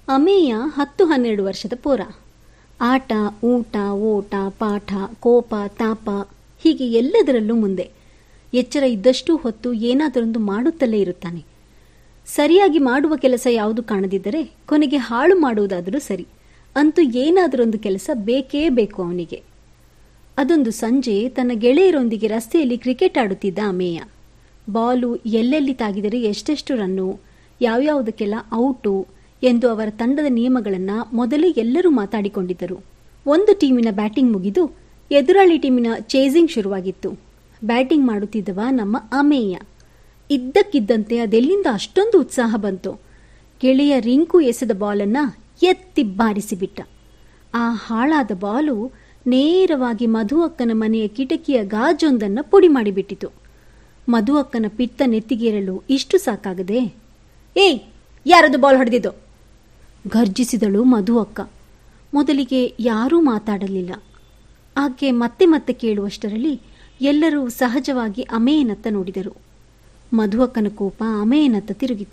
ಅಮೇಯ ಹತ್ತು ಹನ್ನೆರಡು ವರ್ಷದ ಪೋರ ಆಟ ಊಟ ಓಟ ಪಾಠ ಕೋಪ ತಾಪ ಹೀಗೆ ಎಲ್ಲದರಲ್ಲೂ ಮುಂದೆ ಎಚ್ಚರ ಇದ್ದಷ್ಟೂ ಹೊತ್ತು ಏನಾದರೊಂದು ಮಾಡುತ್ತಲೇ ಇರುತ್ತಾನೆ ಸರಿಯಾಗಿ ಮಾಡುವ ಕೆಲಸ ಯಾವುದು ಕಾಣದಿದ್ದರೆ ಕೊನೆಗೆ ಹಾಳು ಮಾಡುವುದಾದರೂ ಸರಿ ಅಂತೂ ಏನಾದರೊಂದು ಕೆಲಸ ಬೇಕೇ ಬೇಕು ಅವನಿಗೆ ಅದೊಂದು ಸಂಜೆ ತನ್ನ ಗೆಳೆಯರೊಂದಿಗೆ ರಸ್ತೆಯಲ್ಲಿ ಕ್ರಿಕೆಟ್ ಆಡುತ್ತಿದ್ದ ಅಮೇಯ ಬಾಲು ಎಲ್ಲೆಲ್ಲಿ ತಾಗಿದರೆ ಎಷ್ಟೆಷ್ಟು ರನ್ನು ಯಾವ್ಯಾವುದಕ್ಕೆಲ್ಲ ಔಟು ಎಂದು ಅವರ ತಂಡದ ನಿಯಮಗಳನ್ನು ಮೊದಲೇ ಎಲ್ಲರೂ ಮಾತಾಡಿಕೊಂಡಿದ್ದರು ಒಂದು ಟೀಮಿನ ಬ್ಯಾಟಿಂಗ್ ಮುಗಿದು ಎದುರಾಳಿ ಟೀಮಿನ ಚೇಸಿಂಗ್ ಶುರುವಾಗಿತ್ತು ಬ್ಯಾಟಿಂಗ್ ಮಾಡುತ್ತಿದ್ದವ ನಮ್ಮ ಅಮೇಯ ಇದ್ದಕ್ಕಿದ್ದಂತೆ ಅದೆಲ್ಲಿಂದ ಅಷ್ಟೊಂದು ಉತ್ಸಾಹ ಬಂತು ಗೆಳೆಯ ರಿಂಕು ಎಸೆದ ಬಾಲನ್ನ ಎತ್ತಿ ಬಾರಿಸಿಬಿಟ್ಟ ಆ ಹಾಳಾದ ಬಾಲು ನೇರವಾಗಿ ಮಧು ಅಕ್ಕನ ಮನೆಯ ಕಿಟಕಿಯ ಗಾಜೊಂದನ್ನು ಪುಡಿ ಮಾಡಿಬಿಟ್ಟಿತು ಮಧು ಅಕ್ಕನ ಪಿತ್ತ ನೆತ್ತಿಗೇರಲು ಇಷ್ಟು ಸಾಕಾಗದೆ ಏಯ್ ಯಾರದು ಬಾಲ್ ಹೊಡೆದಿದ್ದು ಘರ್ಜಿಸಿದಳು ಮಧು ಅಕ್ಕ ಮೊದಲಿಗೆ ಯಾರೂ ಮಾತಾಡಲಿಲ್ಲ ಆಕೆ ಮತ್ತೆ ಮತ್ತೆ ಕೇಳುವಷ್ಟರಲ್ಲಿ ಎಲ್ಲರೂ ಸಹಜವಾಗಿ ಅಮೇಯನತ್ತ ನೋಡಿದರು ಮಧು ಅಕ್ಕನ ಕೋಪ ಅಮೇಯನತ್ತ ತಿರುಗಿತು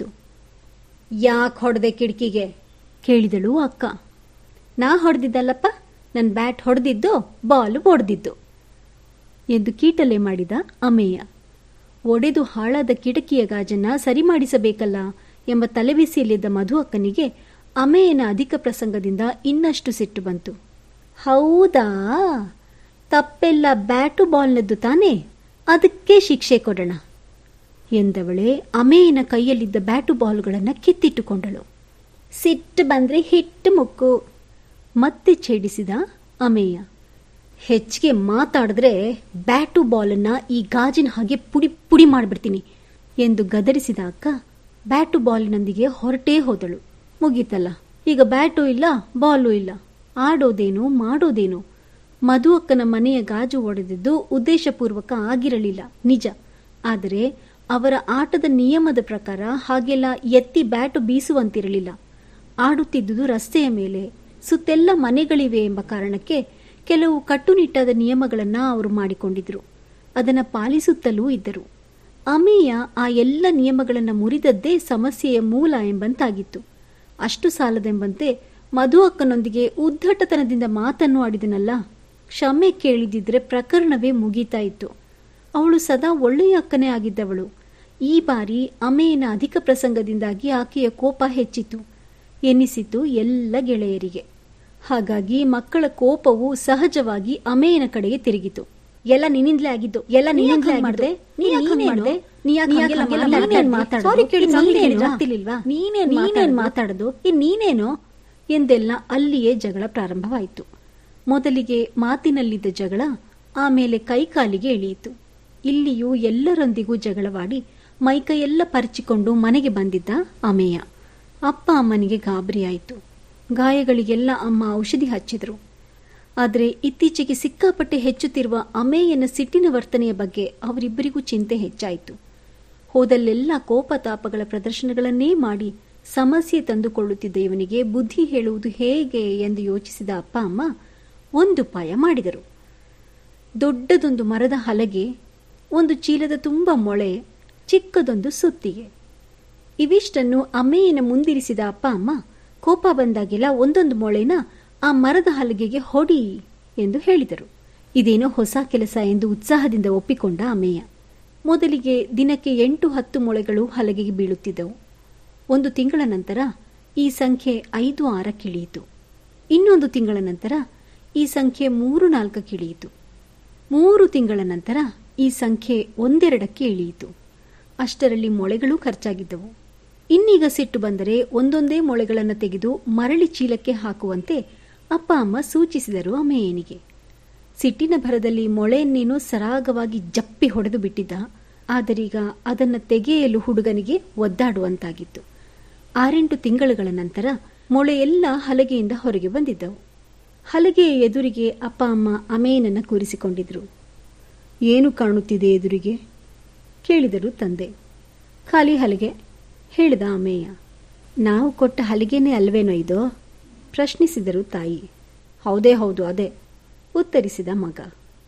ಯಾಕೆ ಹೊಡೆದೆ ಕಿಟಕಿಗೆ ಕೇಳಿದಳು ಅಕ್ಕ ನಾ ಹೊಡೆದಿದ್ದಲ್ಲಪ್ಪ ನನ್ನ ಬ್ಯಾಟ್ ಹೊಡೆದಿದ್ದು ಬಾಲು ಒಡೆದಿದ್ದು ಎಂದು ಕೀಟಲೆ ಮಾಡಿದ ಅಮೇಯ ಒಡೆದು ಹಾಳಾದ ಕಿಟಕಿಯ ಗಾಜನ್ನ ಸರಿ ಮಾಡಿಸಬೇಕಲ್ಲ ಎಂಬ ತಲೆಬಿಸಿಯಲ್ಲಿದ್ದ ಮಧು ಅಕ್ಕನಿಗೆ ಅಮೇಯನ ಅಧಿಕ ಪ್ರಸಂಗದಿಂದ ಇನ್ನಷ್ಟು ಸಿಟ್ಟು ಬಂತು ಹೌದಾ ತಪ್ಪೆಲ್ಲ ಬ್ಯಾಟು ಬಾಲ್ನದ್ದು ತಾನೇ ಅದಕ್ಕೆ ಶಿಕ್ಷೆ ಕೊಡೋಣ ಎಂದವಳೆ ಅಮೇಯನ ಕೈಯಲ್ಲಿದ್ದ ಬ್ಯಾಟು ಬಾಲ್ಗಳನ್ನು ಕಿತ್ತಿಟ್ಟುಕೊಂಡಳು ಸಿಟ್ಟು ಬಂದ್ರೆ ಹಿಟ್ಟು ಮುಕ್ಕು ಮತ್ತೆ ಛೇಡಿಸಿದ ಅಮೇಯ ಹೆಚ್ಚಿಗೆ ಮಾತಾಡಿದ್ರೆ ಬ್ಯಾಟು ಬಾಲನ್ನ ಈ ಗಾಜಿನ ಹಾಗೆ ಪುಡಿ ಪುಡಿ ಮಾಡಿಬಿಡ್ತೀನಿ ಎಂದು ಗದರಿಸಿದ ಅಕ್ಕ ಬ್ಯಾಟು ಬಾಲಿನೊಂದಿಗೆ ಹೊರಟೇ ಹೋದಳು ಮುಗೀತಲ್ಲ ಈಗ ಬ್ಯಾಟು ಇಲ್ಲ ಬಾಲು ಇಲ್ಲ ಆಡೋದೇನು ಮಾಡೋದೇನು ಮಧು ಅಕ್ಕನ ಮನೆಯ ಗಾಜು ಒಡೆದಿದ್ದು ಉದ್ದೇಶಪೂರ್ವಕ ಆಗಿರಲಿಲ್ಲ ನಿಜ ಆದರೆ ಅವರ ಆಟದ ನಿಯಮದ ಪ್ರಕಾರ ಹಾಗೆಲ್ಲ ಎತ್ತಿ ಬ್ಯಾಟು ಬೀಸುವಂತಿರಲಿಲ್ಲ ಆಡುತ್ತಿದ್ದುದು ರಸ್ತೆಯ ಮೇಲೆ ಸುತ್ತೆಲ್ಲ ಮನೆಗಳಿವೆ ಎಂಬ ಕಾರಣಕ್ಕೆ ಕೆಲವು ಕಟ್ಟುನಿಟ್ಟಾದ ನಿಯಮಗಳನ್ನು ಅವರು ಮಾಡಿಕೊಂಡಿದ್ರು ಅದನ್ನು ಪಾಲಿಸುತ್ತಲೂ ಇದ್ದರು ಅಮೇಯ ಆ ಎಲ್ಲ ನಿಯಮಗಳನ್ನು ಮುರಿದದ್ದೇ ಸಮಸ್ಯೆಯ ಮೂಲ ಎಂಬಂತಾಗಿತ್ತು ಅಷ್ಟು ಸಾಲದೆಂಬಂತೆ ಮಧು ಅಕ್ಕನೊಂದಿಗೆ ಉದ್ದಟತನದಿಂದ ಮಾತನ್ನು ಆಡಿದನಲ್ಲ ಕ್ಷಮೆ ಕೇಳಿದಿದ್ರೆ ಪ್ರಕರಣವೇ ಮುಗೀತಾ ಇತ್ತು ಅವಳು ಸದಾ ಒಳ್ಳೆಯ ಅಕ್ಕನೇ ಆಗಿದ್ದವಳು ಈ ಬಾರಿ ಅಮೇಯನ ಅಧಿಕ ಪ್ರಸಂಗದಿಂದಾಗಿ ಆಕೆಯ ಕೋಪ ಹೆಚ್ಚಿತು ಎನ್ನಿಸಿತು ಎಲ್ಲ ಗೆಳೆಯರಿಗೆ ಹಾಗಾಗಿ ಮಕ್ಕಳ ಕೋಪವು ಸಹಜವಾಗಿ ಅಮೇಯನ ಕಡೆಗೆ ತಿರುಗಿತು ಎಲ್ಲ ನಿನ್ನಿಂದಲೇ ಆಗಿದ್ದು ಎಲ್ಲ ನಿನ್ನಿಂದಲೇ ಮಾಡಿದೆ ನೀನೇನ್ ಮಾತಾಡೋದು ಇನ್ ನೀನೇನು ಎಂದೆಲ್ಲ ಅಲ್ಲಿಯೇ ಜಗಳ ಪ್ರಾರಂಭವಾಯಿತು ಮೊದಲಿಗೆ ಮಾತಿನಲ್ಲಿದ್ದ ಜಗಳ ಆಮೇಲೆ ಕೈಕಾಲಿಗೆ ಇಳಿಯಿತು ಇಲ್ಲಿಯೂ ಎಲ್ಲರೊಂದಿಗೂ ಜಗಳವಾಡಿ ಮೈಕೈಯೆಲ್ಲ ಪರಿಚಿಕೊಂಡು ಮನೆಗೆ ಬಂದಿದ್ದ ಅಮೇಯ ಅಪ್ಪ ಅಮ್ಮನಿಗೆ ಗಾಬರಿಯಾಯಿತು ಗಾಯಗಳಿಗೆಲ್ಲ ಅಮ್ಮ ಔಷಧಿ ಹಚ್ಚಿದ್ರು ಆದರೆ ಇತ್ತೀಚೆಗೆ ಸಿಕ್ಕಾಪಟ್ಟೆ ಹೆಚ್ಚುತ್ತಿರುವ ಅಮೇಯನ ಸಿಟ್ಟಿನ ವರ್ತನೆಯ ಬಗ್ಗೆ ಅವರಿಬ್ಬರಿಗೂ ಚಿಂತೆ ಹೆಚ್ಚಾಯಿತು ಹೋದಲ್ಲೆಲ್ಲ ಕೋಪತಾಪಗಳ ಪ್ರದರ್ಶನಗಳನ್ನೇ ಮಾಡಿ ಸಮಸ್ಯೆ ತಂದುಕೊಳ್ಳುತ್ತಿದ್ದ ಇವನಿಗೆ ಬುದ್ಧಿ ಹೇಳುವುದು ಹೇಗೆ ಎಂದು ಯೋಚಿಸಿದ ಅಪ್ಪ ಅಮ್ಮ ಒಂದು ಉಪಾಯ ಮಾಡಿದರು ದೊಡ್ಡದೊಂದು ಮರದ ಹಲಗೆ ಒಂದು ಚೀಲದ ತುಂಬ ಮೊಳೆ ಚಿಕ್ಕದೊಂದು ಸುತ್ತಿಗೆ ಇವಿಷ್ಟನ್ನು ಅಮ್ಮೆಯನ ಮುಂದಿರಿಸಿದ ಅಪ್ಪ ಅಮ್ಮ ಕೋಪ ಬಂದಾಗೆಲ್ಲ ಒಂದೊಂದು ಮೊಳೆನ ಆ ಮರದ ಹಲಗೆಗೆ ಹೊಡಿ ಎಂದು ಹೇಳಿದರು ಇದೇನೋ ಹೊಸ ಕೆಲಸ ಎಂದು ಉತ್ಸಾಹದಿಂದ ಒಪ್ಪಿಕೊಂಡ ಅಮ್ಮೆಯ ಮೊದಲಿಗೆ ದಿನಕ್ಕೆ ಎಂಟು ಹತ್ತು ಮೊಳೆಗಳು ಹಲಗೆಗೆ ಬೀಳುತ್ತಿದ್ದವು ಒಂದು ತಿಂಗಳ ನಂತರ ಈ ಸಂಖ್ಯೆ ಐದು ಆರಕ್ಕಿಳಿಯಿತು ಇನ್ನೊಂದು ತಿಂಗಳ ನಂತರ ಈ ಸಂಖ್ಯೆ ಮೂರು ನಾಲ್ಕಕ್ಕಿಳಿಯಿತು ಮೂರು ತಿಂಗಳ ನಂತರ ಈ ಸಂಖ್ಯೆ ಒಂದೆರಡಕ್ಕೆ ಇಳಿಯಿತು ಅಷ್ಟರಲ್ಲಿ ಮೊಳೆಗಳೂ ಖರ್ಚಾಗಿದ್ದವು ಇನ್ನೀಗ ಸಿಟ್ಟು ಬಂದರೆ ಒಂದೊಂದೇ ಮೊಳೆಗಳನ್ನು ತೆಗೆದು ಮರಳಿ ಚೀಲಕ್ಕೆ ಹಾಕುವಂತೆ ಅಪ್ಪ ಅಮ್ಮ ಸೂಚಿಸಿದರು ಅಮೇಯನಿಗೆ ಸಿಟ್ಟಿನ ಭರದಲ್ಲಿ ಮೊಳೆಯನ್ನೇನೋ ಸರಾಗವಾಗಿ ಜಪ್ಪಿ ಹೊಡೆದು ಬಿಟ್ಟಿದ್ದ ಆದರೀಗ ಅದನ್ನು ತೆಗೆಯಲು ಹುಡುಗನಿಗೆ ಒದ್ದಾಡುವಂತಾಗಿತ್ತು ಆರೆಂಟು ತಿಂಗಳುಗಳ ನಂತರ ಮೊಳೆಯೆಲ್ಲ ಹಲಗೆಯಿಂದ ಹೊರಗೆ ಬಂದಿದ್ದವು ಹಲಗೆಯ ಎದುರಿಗೆ ಅಪ್ಪ ಅಮ್ಮ ಅಮೇಯನನ್ನು ಕೂರಿಸಿಕೊಂಡಿದ್ರು ಏನು ಕಾಣುತ್ತಿದೆ ಎದುರಿಗೆ ಕೇಳಿದರು ತಂದೆ ಖಾಲಿ ಹಲಗೆ ಹೇಳಿದ ಅಮೇಯ ನಾವು ಕೊಟ್ಟ ಹಲಿಗೆನೇ ಅಲ್ವೇನೋ ಇದು ಪ್ರಶ್ನಿಸಿದರು ತಾಯಿ ಹೌದೇ ಹೌದು ಅದೇ ಉತ್ತರಿಸಿದ ಮಗ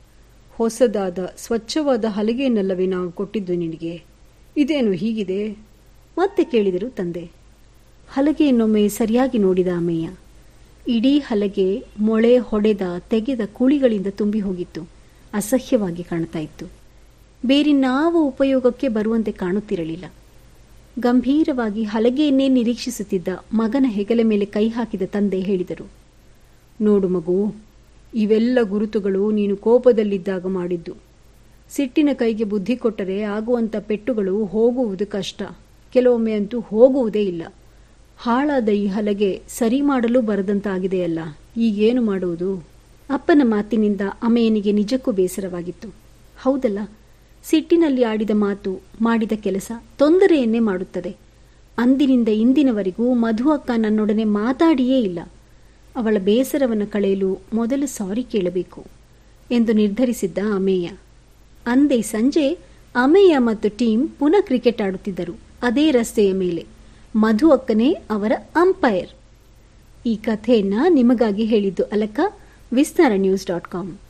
ಹೊಸದಾದ ಸ್ವಚ್ಛವಾದ ಹಲಿಗೆಯನ್ನಲ್ಲವೇ ನಾವು ಕೊಟ್ಟಿದ್ದು ನಿನಗೆ ಇದೇನು ಹೀಗಿದೆ ಮತ್ತೆ ಕೇಳಿದರು ತಂದೆ ಹಲಗೆಯನ್ನೊಮ್ಮೆ ಸರಿಯಾಗಿ ನೋಡಿದ ಅಮ್ಮಯ್ಯ ಇಡೀ ಹಲಗೆ ಮೊಳೆ ಹೊಡೆದ ತೆಗೆದ ಕುಳಿಗಳಿಂದ ತುಂಬಿ ಹೋಗಿತ್ತು ಅಸಹ್ಯವಾಗಿ ಕಾಣ್ತಾ ಇತ್ತು ಬೇರಿನ್ನಾವ ಉಪಯೋಗಕ್ಕೆ ಬರುವಂತೆ ಕಾಣುತ್ತಿರಲಿಲ್ಲ ಗಂಭೀರವಾಗಿ ಹಲಗೆಯನ್ನೇ ನಿರೀಕ್ಷಿಸುತ್ತಿದ್ದ ಮಗನ ಹೆಗಲ ಮೇಲೆ ಕೈ ಹಾಕಿದ ತಂದೆ ಹೇಳಿದರು ನೋಡು ಮಗು ಇವೆಲ್ಲ ಗುರುತುಗಳು ನೀನು ಕೋಪದಲ್ಲಿದ್ದಾಗ ಮಾಡಿದ್ದು ಸಿಟ್ಟಿನ ಕೈಗೆ ಬುದ್ಧಿ ಕೊಟ್ಟರೆ ಆಗುವಂಥ ಪೆಟ್ಟುಗಳು ಹೋಗುವುದು ಕಷ್ಟ ಕೆಲವೊಮ್ಮೆ ಅಂತೂ ಹೋಗುವುದೇ ಇಲ್ಲ ಹಾಳಾದ ಈ ಹಲಗೆ ಸರಿ ಮಾಡಲು ಬರದಂತಾಗಿದೆಯಲ್ಲ ಈಗೇನು ಮಾಡುವುದು ಅಪ್ಪನ ಮಾತಿನಿಂದ ಅಮೆಯನಿಗೆ ನಿಜಕ್ಕೂ ಬೇಸರವಾಗಿತ್ತು ಹೌದಲ್ಲ ಸಿಟ್ಟಿನಲ್ಲಿ ಆಡಿದ ಮಾತು ಮಾಡಿದ ಕೆಲಸ ತೊಂದರೆಯನ್ನೇ ಮಾಡುತ್ತದೆ ಅಂದಿನಿಂದ ಇಂದಿನವರೆಗೂ ಮಧು ಅಕ್ಕ ನನ್ನೊಡನೆ ಮಾತಾಡಿಯೇ ಇಲ್ಲ ಅವಳ ಬೇಸರವನ್ನು ಕಳೆಯಲು ಮೊದಲು ಸಾರಿ ಕೇಳಬೇಕು ಎಂದು ನಿರ್ಧರಿಸಿದ್ದ ಅಮೇಯ ಅಂದೇ ಸಂಜೆ ಅಮೇಯ ಮತ್ತು ಟೀಮ್ ಪುನಃ ಕ್ರಿಕೆಟ್ ಆಡುತ್ತಿದ್ದರು ಅದೇ ರಸ್ತೆಯ ಮೇಲೆ ಮಧು ಅಕ್ಕನೇ ಅವರ ಅಂಪೈರ್ ಈ ಕಥೆಯನ್ನ ನಿಮಗಾಗಿ ಹೇಳಿದ್ದು Alaka Vistara news dot com